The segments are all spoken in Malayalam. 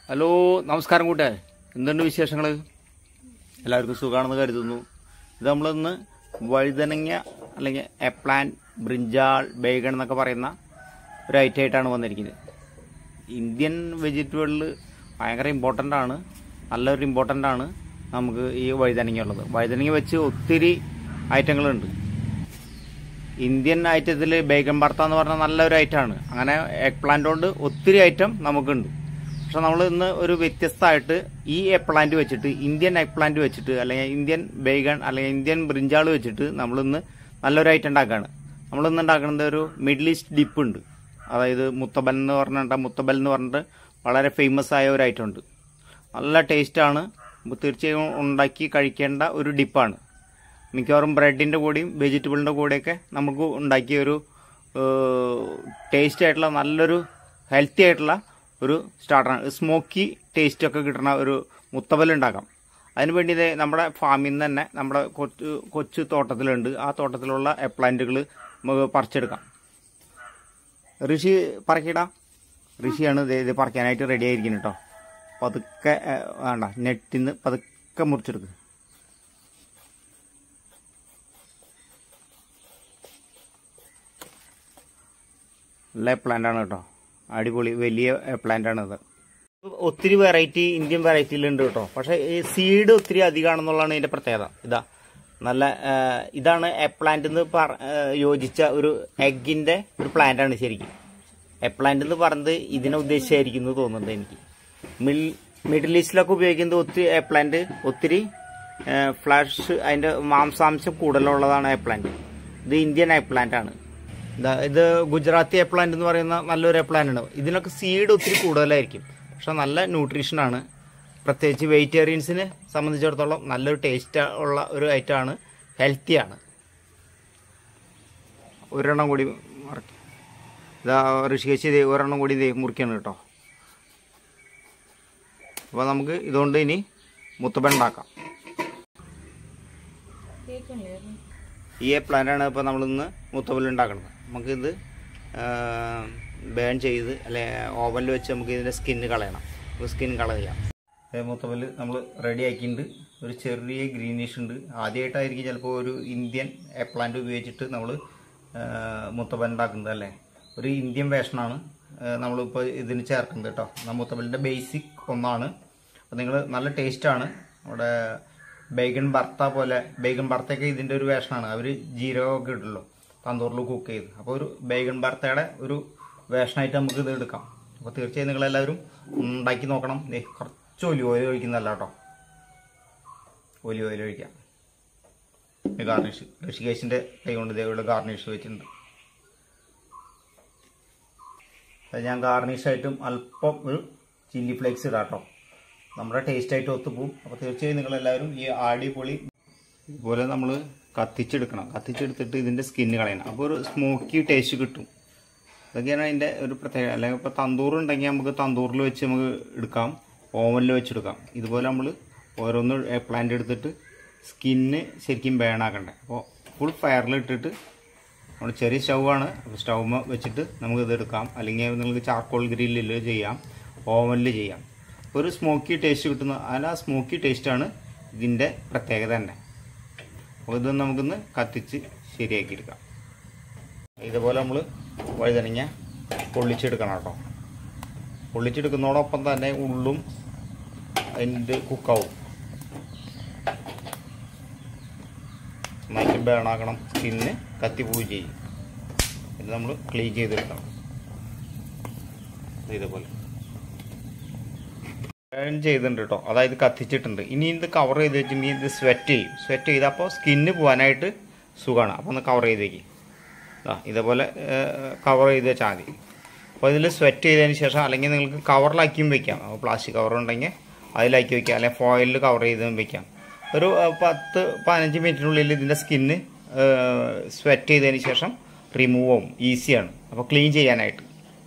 ഹലോ നമസ്കാരം കൂട്ടുകാർ എന്തുണ്ട് വിശേഷങ്ങൾ എല്ലാവർക്കും സുഖമാണെന്ന് കരുതുന്നു ഇത് നമ്മളിന്ന് വഴുതനങ്ങ അല്ലെങ്കിൽ എപ്ലാൻ ബ്രിഞ്ചാൾ ബേഗൺ എന്നൊക്കെ പറയുന്ന ഒരു ഐറ്റം ആയിട്ടാണ് വന്നിരിക്കുന്നത് ഇന്ത്യൻ വെജിറ്റബിളിൽ ഭയങ്കര ഇമ്പോർട്ടൻ്റ് ആണ് നല്ലൊരു ഇമ്പോർട്ടൻ്റ് ആണ് നമുക്ക് ഈ വഴുതനങ്ങ ഉള്ളത് വഴുതനങ്ങ വെച്ച് ഒത്തിരി ഐറ്റങ്ങളുണ്ട് ഇന്ത്യൻ ഐറ്റത്തിൽ ബേഗൻ ഭർത്ത എന്ന് പറഞ്ഞാൽ നല്ലൊരു ഐറ്റമാണ് അങ്ങനെ എഗ് പ്ലാന്റ് കൊണ്ട് ഒത്തിരി ഐറ്റം നമുക്കുണ്ട് പക്ഷെ നമ്മൾ ഇന്ന് ഒരു വ്യത്യസ്തമായിട്ട് ഈ എഗ് പ്ലാന്റ് വെച്ചിട്ട് ഇന്ത്യൻ എഗ് പ്ലാന്റ് വെച്ചിട്ട് അല്ലെങ്കിൽ ഇന്ത്യൻ ബേഗൺ അല്ലെങ്കിൽ ഇന്ത്യൻ ബ്രിഞ്ചാൾ വെച്ചിട്ട് നമ്മളിന്ന് നല്ലൊരു ഐറ്റം ഉണ്ടാക്കുകയാണ് നമ്മളിന്ന് ഉണ്ടാക്കുന്നത് ഒരു മിഡിൽ ഈസ്റ്റ് ഡിപ്പ് ഉണ്ട് അതായത് മുത്തബൽ എന്ന് പറഞ്ഞിട്ട് മുത്തബൽ എന്ന് പറഞ്ഞിട്ട് വളരെ ഫേമസ് ആയ ഒരു ഐറ്റം ഉണ്ട് നല്ല ടേസ്റ്റാണ് തീർച്ചയായും ഉണ്ടാക്കി കഴിക്കേണ്ട ഒരു ഡിപ്പാണ് മിക്കവാറും ബ്രെഡിൻ്റെ കൂടെയും വെജിറ്റബിളിൻ്റെ കൂടെയൊക്കെ നമുക്ക് ഉണ്ടാക്കിയ ഒരു ടേസ്റ്റ് ആയിട്ടുള്ള നല്ലൊരു ഹെൽത്തി ആയിട്ടുള്ള ഒരു സ്റ്റാർട്ടറാണ് സ്മോക്കി ടേസ്റ്റ് ഒക്കെ കിട്ടുന്ന ഒരു മുത്തബൽ ഉണ്ടാക്കാം അതിന് വേണ്ടി ദേ നമ്മുടെ ഫാമിൽ നിന്ന് തന്നെ നമ്മുടെ കൊച്ചു കൊച്ചു തോട്ടത്തിലുണ്ട് ആ തോട്ടത്തിലുള്ള പ്ലാന്റുകൾ നമുക്ക് പറിച്ചെടുക്കാം ഋഷി പറക്കിടാം ഋഷിയാണ് ദേ ഇത് പറിക്കാനായിട്ട് റെഡി ആയിരിക്കുന്നത് കേട്ടോ പതുക്കെ ഏ, വേണ്ട നെറ്റിൽ നിന്ന് പതുക്കെ മുറിച്ചെടുക്കുക നല്ല പ്ലാന്റ് ആണ് കേട്ടോ അടിപൊളി വലിയ പ്ലാന്റ് ആണ് ഇത് ഒത്തിരി വെറൈറ്റി ഇന്ത്യൻ വെറൈറ്റിയിലുണ്ട് കേട്ടോ പക്ഷെ ഈ സീഡ് ഒത്തിരി അധികമാണെന്നുള്ളതാണ് ഇതിന്റെ പ്രത്യേകത ഇതാ നല്ല ആ, ഇതാണ് എ പ്ലാന്റ് എന്ന് പറ- ആ, യോജിച്ച ഒരു എഗിന്റെ ഒരു പ്ലാന്റ് ആണ് ശരിക്കും എ പ്ലാന്റ് എന്ന് പറഞ്ഞത് ഇതിനെ ഉദ്ദേശിച്ചായിരിക്കുന്നു തോന്നുന്നുണ്ട് എനിക്ക് മിൽ- മിഡിൽ ഈസ്റ്റിലൊക്കെ ഉപയോഗിക്കുന്നത് ഒത്തിരി എ പ്ലാന്റ് ഒത്തിരി ഫ്ലാഷ് അതിന്റെ മാംസാംശം കൂടുതലുള്ളതാണ് എ പ്ലാന്റ് ഇത് ഇന്ത്യൻ എ പ്ലാന്റ് ആണ് ഇതാ ഇത് ഗുജറാത്തി എ പ്ലാന്റ് എന്ന് പറയുന്ന നല്ലൊരു എ പ്ലാന്റ് ആണ് ഇതിനൊക്കെ സീഡ് ഒത്തിരി കൂടുതലായിരിക്കും പക്ഷെ നല്ല ന്യൂട്രീഷൻ ആണ് പ്രത്യേകിച്ച് വെജിറ്റേറിയൻസിനെ സംബന്ധിച്ചിടത്തോളം നല്ലൊരു ടേസ്റ്റ് ഉള്ള ഒരു ഐറ്റം ആണ് ഹെൽത്തി ആണ് ഒരെണ്ണം കൂടി മറക്കി ഇതാ ഋഷികേശ് ഇത് ഒരെണ്ണം കൂടി ഇത് മുറിക്കണം കേട്ടോ അപ്പോൾ നമുക്ക് ഇതുകൊണ്ട് ഇനി മുത്തപ്പൻ ഉണ്ടാക്കാം ഈ പ്ലാന്റാണ് ഇപ്പോൾ നമ്മളിന്ന് മുത്തപ്പൽ ഉണ്ടാക്കുന്നത് നമുക്കിത് ബേൺ ചെയ്ത് അല്ലെ ഓവനിൽ വെച്ച് നമുക്ക് ഇതിൻ്റെ സ്കിന്ന് കളയണം സ്കിൻ കളയാം മുത്തപ്പൽ നമ്മൾ റെഡി ആക്കിയിട്ടുണ്ട് ഒരു ചെറിയ ഗ്രീനിഷ് ഉണ്ട് ആദ്യമായിട്ടായിരിക്കും ചിലപ്പോൾ ഒരു ഇന്ത്യൻ പ്ലാന്റ് ഉപയോഗിച്ചിട്ട് നമ്മൾ മുത്തപ്പൻ ഉണ്ടാക്കുന്നത് അല്ലേ ഒരു ഇന്ത്യൻ വേഷനാണ് നമ്മളിപ്പോൾ ഇതിന് ചേർക്കുന്നത് കേട്ടോ ആ മുത്തപ്പലിൻ്റെ ബേസിക് ഒന്നാണ് അപ്പോൾ നിങ്ങൾ നല്ല ടേസ്റ്റാണ് നമ്മുടെ ബേഗൻ ഭർത്ത പോലെ ബേഗൻ ഭർത്തയൊക്കെ ഇതിൻ്റെ ഒരു വേഷനാണ് അവർ ജീരകമൊക്കെ ഇട്ടല്ലോ തന്തൂറിൽ കുക്ക് ചെയ്ത് അപ്പോൾ ഒരു ബേഗൻ ഭർത്തയുടെ ഒരു വേഷനായിട്ട് നമുക്ക് ഇത് എടുക്കാം അപ്പോൾ തീർച്ചയായും നിങ്ങളെല്ലാവരും ഉണ്ടാക്കി നോക്കണം ദേ കുറച്ച് ഒലി ഓയിൽ ഒഴിക്കുന്നതല്ല കേട്ടോ ഒലി ഓയിൽ ഒഴിക്കാം ഗാർണിഷ് ഋഷികേശിൻ്റെ കൈ കൊണ്ട് ഇതേപോലെ ഗാർണിഷ് വെച്ചിട്ടുണ്ട് അത് ഞാൻ ഗാർണിഷായിട്ടും അല്പം ഒരു ചില്ലി ഫ്ലേക്സ് ഇടാം കേട്ടോ നമ്മുടെ ടേസ്റ്റ് ആയിട്ട് ഒത്തുപോകും അപ്പോൾ തീർച്ചയായും നിങ്ങളെല്ലാവരും ഈ അടിപൊളി ഇതുപോലെ നമ്മൾ കത്തിച്ചെടുക്കണം കത്തിച്ചെടുത്തിട്ട് ഇതിൻ്റെ സ്കിന്ന് കളയണം അപ്പോൾ ഒരു സ്മോക്കി ടേസ്റ്റ് കിട്ടും ഇതൊക്കെയാണ് അതിൻ്റെ ഒരു പ്രത്യേകത അല്ലെങ്കിൽ ഇപ്പോൾ തന്തൂർ ഉണ്ടെങ്കിൽ നമുക്ക് തന്തൂറിൽ വെച്ച് നമുക്ക് എടുക്കാം ഓവനിൽ വെച്ചെടുക്കാം ഇതുപോലെ നമ്മൾ ഓരോന്ന് പ്ലാന്റ് എടുത്തിട്ട് സ്കിന്ന് ശരിക്കും ബേണാക്കണ്ടേ അപ്പോൾ ഫുൾ ഫയറിൽ ഇട്ടിട്ട് നമ്മൾ ചെറിയ സ്റ്റൗ ആണ് അപ്പോൾ സ്റ്റൗമ വെച്ചിട്ട് നമുക്ക് ഇത് എടുക്കാം അല്ലെങ്കിൽ നിങ്ങൾക്ക് ചാർക്കോൾ ഗ്രില്ലിൽ ചെയ്യാം ഓവനിൽ ചെയ്യാം ഒരു സ്മോക്കി ടേസ്റ്റ് കിട്ടുന്ന അതിന് ആ സ്മോക്കി ടേസ്റ്റാണ് ഇതിൻ്റെ പ്രത്യേകത തന്നെ അപ്പോൾ ഇത് നമുക്കൊന്ന് കത്തിച്ച് ശരിയാക്കി എടുക്കാം ഇതുപോലെ നമ്മൾ വഴുതനങ്ങ പൊള്ളിച്ചെടുക്കണം കേട്ടോ പൊള്ളിച്ചെടുക്കുന്നതോടൊപ്പം തന്നെ ഉള്ളും അതിൻ്റെ കുക്കാവും നന്നായിട്ട് ബേണാക്കണം സ്കിന്ന് കത്തി പോവുകയും ചെയ്യും ഇത് നമ്മൾ ക്ലീൻ ചെയ്തെടുക്കണം ഇത് ഇതേപോലെ ബേൺ ചെയ്തിട്ടുണ്ട് കേട്ടോ അതായത് കത്തിച്ചിട്ടുണ്ട് ഇനി ഇത് കവർ ചെയ്ത് വെച്ചിട്ടുണ്ടെങ്കിൽ ഇത് സ്വെറ്റ് ചെയ്യും സ്വെറ്റ് ചെയ്ത് അപ്പോൾ സ്കിന്ന് പോകാനായിട്ട് സുഖമാണ് അപ്പോൾ ഒന്ന് കവർ ചെയ്ത് വയ്ക്കും ആ ഇതേപോലെ കവർ ചെയ്ത് വെച്ചാൽ മതി അപ്പോൾ ഇതിൽ സ്വെറ്റ് ചെയ്തതിന് ശേഷം അല്ലെങ്കിൽ നിങ്ങൾക്ക് കവറിലാക്കിയും വെക്കാം അപ്പോൾ പ്ലാസ്റ്റിക് കവർ ഉണ്ടെങ്കിൽ അതിലാക്കി വെക്കാം അല്ലെങ്കിൽ ഫോയിലിൽ കവർ ചെയ്തും വെക്കാം ഒരു ആ, പത്ത് പതിനഞ്ച് മിനിറ്റിനുള്ളിൽ ഇതിൻ്റെ സ്കിന്ന് സ്വെറ്റ് ചെയ്തതിന് ശേഷം റിമൂവ് ആവും ഈസിയാണ് അപ്പോൾ ക്ലീൻ ചെയ്യാനായിട്ട്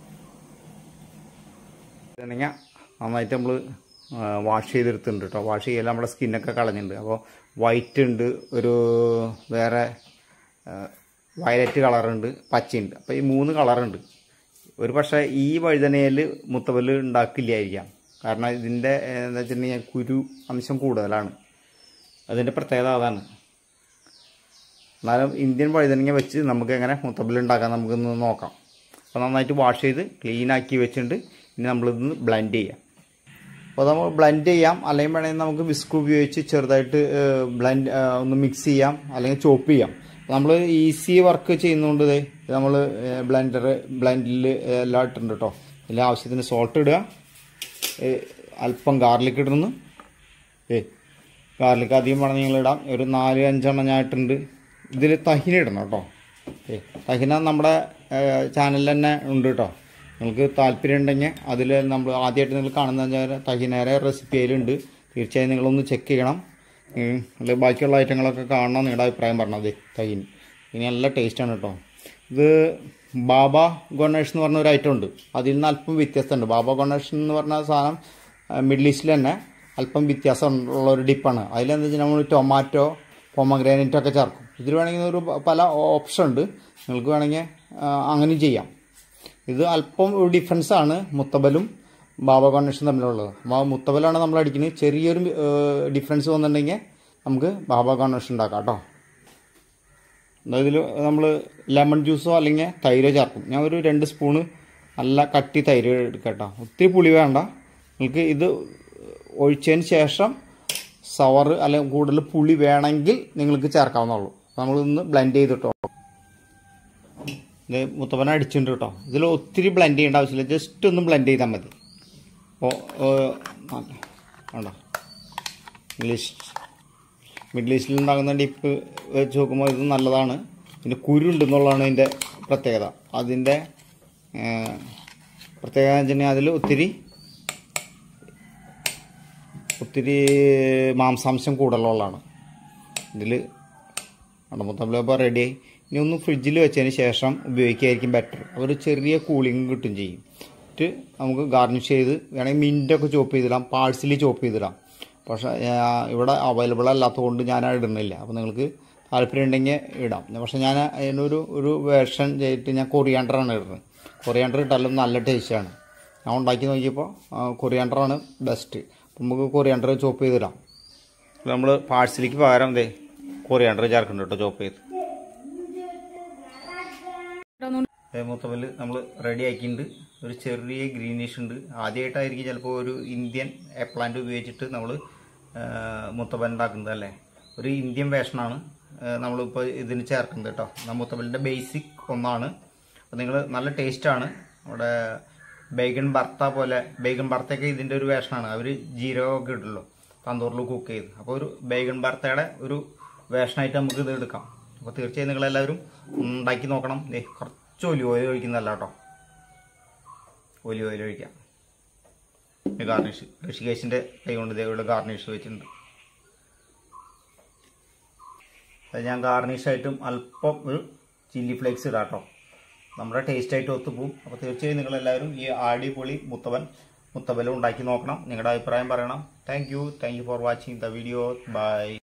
ഇതാണെങ്കിൽ നന്നായിട്ട് നമ്മൾ വാഷ് ചെയ്തെടുത്തിട്ടുണ്ട് കേട്ടോ വാഷ് ചെയ്യൽ നമ്മുടെ സ്കിന്നൊക്കെ കളഞ്ഞിട്ടുണ്ട് അപ്പോൾ വൈറ്റ് ഉണ്ട് ഒരു വേറെ വയലറ്റ് കളറുണ്ട് പച്ചയുണ്ട് അപ്പോൾ ഈ മൂന്ന് കളറുണ്ട് ഒരു പക്ഷേ ഈ വഴുതനയിൽ മുത്തവല് ഉണ്ടാക്കില്ലായിരിക്കാം കാരണം ഇതിൻ്റെ ഏഹ്, എന്താ വെച്ചിട്ടുണ്ടെങ്കിൽ കുരു അംശം കൂടുതലാണ് അതിൻ്റെ പ്രത്യേകത അതാണ് എന്നാലും ഇന്ത്യൻ വഴുതനങ്ങ വെച്ച് നമുക്ക് എങ്ങനെ മുത്തബിൽ ഉണ്ടാക്കാൻ നമുക്കൊന്ന് നോക്കാം അപ്പോൾ നന്നായിട്ട് വാഷ് ചെയ്ത് ക്ലീൻ ആക്കി വെച്ചിട്ടുണ്ട് ഇനി നമ്മളിതൊന്ന് ബ്ലെൻഡ് ചെയ്യാം അപ്പോൾ നമ്മൾ ബ്ലെൻഡ് ചെയ്യാം അല്ലെങ്കിൽ വേണമെങ്കിൽ നമുക്ക് വിസ്ക് ഉപയോഗിച്ച് ചെറുതായിട്ട് ബ്ലെൻഡ് ഒന്ന് മിക്സ് ചെയ്യാം അല്ലെങ്കിൽ ചോപ്പ് ചെയ്യാം നമ്മൾ ഈസി വർക്ക് ചെയ്യുന്നതുകൊണ്ട് ഇതേ നമ്മൾ ബ്ലെൻഡർ ബ്ലെൻഡിൽ എല്ലാം ഇട്ടിട്ടുണ്ട് കേട്ടോ ഇതിൽ ആവശ്യത്തിന് സോൾട്ട് ഇടുക ഏ, അല്പം ഗാർലിക് ഇടുന്നു ഏ ഗാർലിക് അധികം വേണം നിങ്ങൾ ഇടാം ഒരു നാല് അഞ്ചെണ്ണം ഞാൻ ഇട്ടിട്ടുണ്ട് ഇതിൽ തഹിന ഇടണം കേട്ടോ ഏ തഹിന നമ്മുടെ ചാനലിൽ തന്നെ ഉണ്ട് കേട്ടോ നിങ്ങൾക്ക് താല്പര്യം ഉണ്ടെങ്കിൽ അതിൽ നമ്മൾ ആദ്യമായിട്ട് നിങ്ങൾ കാണുന്ന തഹിനേരെ റെസിപ്പി അതിലുണ്ട് തീർച്ചയായും നിങ്ങളൊന്ന് ചെക്ക് ചെയ്യണം ഉം, അതിൽ ബാക്കിയുള്ള ഐറ്റങ്ങളൊക്കെ കാണണം നിങ്ങളുടെ അഭിപ്രായം പറഞ്ഞത് തഹിൻ ഇനി നല്ല ടേസ്റ്റാണ് കേട്ടോ ഇത് ബാബ ഗൊണേഷ് എന്ന് പറഞ്ഞ ഒരു ഐറ്റം ഉണ്ട് അതിൽ നിന്ന് അല്പം വ്യത്യസ്തമുണ്ട് ബാബ ഗൊണേഷ് എന്ന് പറഞ്ഞ സാധനം ആ, മിഡിൽ ഈസ്റ്റിൽ തന്നെ അല്പം വ്യത്യാസം ഉള്ള ഒരു ഡിപ്പാണ് അതിലെന്താ വെച്ചാൽ നമ്മൾ ടൊമാറ്റോ പൊമഗ്രാനൈറ്റ് ഒക്കെ ചേർക്കും ഇതിൽ വേണമെങ്കിൽ ഒരു പല ഓപ്ഷൻ ഉണ്ട് നിങ്ങൾക്ക് വേണമെങ്കിൽ ആ, അങ്ങനെയും ചെയ്യാം ഇത് അല്പം ഒരു ഡിഫറൻസ് ആണ് മുത്തബലും ബാബ ഗണേഷും തമ്മിലുള്ളത് അപ്പോൾ മുത്തബലാണ് നമ്മൾ അടിക്കുന്നത് ചെറിയൊരു ഡിഫറൻസ് വന്നിട്ടുണ്ടെങ്കിൽ നമുക്ക് ബാബ ഗണേഷ് ഉണ്ടാക്കാം കേട്ടോ ഇതിൽ നമ്മൾ ലെമൺ ജ്യൂസോ അല്ലെങ്കിൽ തൈരോ ചേർക്കും ഞാൻ ഒരു രണ്ട് സ്പൂണ് നല്ല കട്ടി തൈര് എടുക്കാം കേട്ടോ ഒത്തിരി പുളി വേണ്ട നിങ്ങൾക്ക് ഇത് ഒഴിച്ചതിന് ശേഷം സവർ അല്ലെങ്കിൽ കൂടുതൽ പുളി വേണമെങ്കിൽ നിങ്ങൾക്ക് ചേർക്കാവുന്നുള്ളൂ നമ്മളിന്ന് ബ്ലെൻഡ് ചെയ്തിട്ടോ ഇത് മുത്തപ്പന അടിച്ചിട്ടുണ്ട് കേട്ടോ ഇതിൽ ഒത്തിരി ബ്ലെൻഡ് ചെയ്യേണ്ട ആവശ്യമില്ല ജസ്റ്റ് ഒന്ന് ബ്ലെൻഡ് ചെയ്താൽ മതി ഓ വേണ്ട ഇംഗ്ലീഷ് മിഡിൽ ഈസ്റ്റിൽ ഉണ്ടാകുന്ന ഡിപ്പ് വെച്ച് നോക്കുമ്പോൾ ഇത് നല്ലതാണ് പിന്നെ കുരു ഉണ്ടെന്നുള്ളതാണ് ഇതിൻ്റെ പ്രത്യേകത അതിൻ്റെ ഏഹ്, പ്രത്യേകത എന്ന് വെച്ചിട്ടുണ്ടെങ്കിൽ അതിൽ ഒത്തിരി ഒത്തിരി മാംസാംശം കൂടുതലുള്ളതാണ് ഇതിൽ അടമുത്തമ്പലപ്പോൾ റെഡിയായി ഇനി ഒന്ന് ഫ്രിഡ്ജിൽ വെച്ചതിന് ശേഷം ഉപയോഗിക്കുകയായിരിക്കും ബെറ്റർ ഒരു ചെറിയ കൂളിംഗ് കിട്ടും ചെയ്യും എന്നിട്ട് നമുക്ക് ഗാർണിഷ് ചെയ്ത് വേണമെങ്കിൽ മിൻറ്റൊക്കെ ചോപ്പ് ചെയ്തിടാം പാഴ്സലി ചോപ്പ് ചെയ്തിടാം പക്ഷേ ആ, ഇവിടെ അവൈലബിൾ അല്ലാത്തതുകൊണ്ട് ഞാൻ അത് ഇടുന്നില്ല അപ്പോൾ നിങ്ങൾക്ക് താല്പര്യം ഉണ്ടെങ്കിൽ ഇടാം പക്ഷേ ഞാൻ അതിനൊരു ഒരു വേർഷൻ ചെയ്തിട്ട് ഞാൻ കൊറിയാണ്ടറാണ് ഇടുന്നത് കൊറിയാണ്ടർ ഇട്ടാലും നല്ല ടേസ്റ്റാണ് ഞാൻ ഉണ്ടാക്കി നോക്കിയപ്പോൾ കൊറിയാണ്ടറാണ് ബെസ്റ്റ് അപ്പം നമുക്ക് കൊറിയാണ്ടർ ചോപ്പ് ചെയ്തിടാം നമ്മൾ പാഴ്സലിക്ക് പകരം ദേ കൊറിയാണ്ടർ ചേർക്കുന്നുണ്ട് കേട്ടോ ചോപ്പ് ചെയ്ത് മൂത്തവല് നമ്മൾ റെഡി ആക്കിയിട്ടുണ്ട് ഒരു ചെറിയ ഗ്രീനിഷ് ഉണ്ട് ആദ്യമായിട്ടായിരിക്കും ചിലപ്പോൾ ഒരു ഇന്ത്യൻ പ്ലാന്റ് ഉപയോഗിച്ചിട്ട് നമ്മൾ മുത്തപ്പൻ ഉണ്ടാക്കുന്നത് അല്ലേ ഒരു ഇന്ത്യൻ വേഷനാണ് നമ്മളിപ്പോൾ ഇതിന് ചേർക്കുന്നത് കേട്ടോ മുത്തപ്പലിൻ്റെ ബേസിക് ഒന്നാണ് അപ്പോൾ നിങ്ങൾ നല്ല ടേസ്റ്റാണ് നമ്മുടെ ബേഗൺ ഭർത്ത പോലെ ബേഗൺ ഭർത്തയൊക്കെ ഇതിൻ്റെ ഒരു വേഷനാണ് അവർ ജീരകമൊക്കെ ഇടുമല്ലോ തന്തൂറിൽ കുക്ക് ചെയ്ത് അപ്പോൾ ഒരു ബേഗൺ ഭർത്തയുടെ ഒരു വേഷനായിട്ട് നമുക്ക് ഇത് എടുക്കാം അപ്പോൾ തീർച്ചയായും നിങ്ങളെല്ലാവരും ഉണ്ടാക്കി നോക്കണം ദേ കുറച്ച് ഒലിവ് ഓയിൽ ഒഴിക്കുന്നതല്ല കേട്ടോ ഒലിവ് ഓയിൽ ഒഴിക്കാം ഗാർണിഷ് ഋഷികേശിൻ്റെ കൈ കൊണ്ട് ഇതേ ഇവിടെ ഗാർണിഷ് വെച്ചിട്ടുണ്ട് അത് ഞാൻ ഗാർണിഷായിട്ടും അല്പം ഒരു ചില്ലി ഫ്ലേക്സ് ഇടാം കേട്ടോ നമ്മുടെ ടേസ്റ്റായിട്ട് ഒത്തുപോകും അപ്പോൾ തീർച്ചയായും നിങ്ങളെല്ലാവരും ഈ അടിപൊളി മുത്തവൻ മുത്തബല ഉണ്ടാക്കി നോക്കണം നിങ്ങളുടെ അഭിപ്രായം പറയണം thank you thank you for watching the video by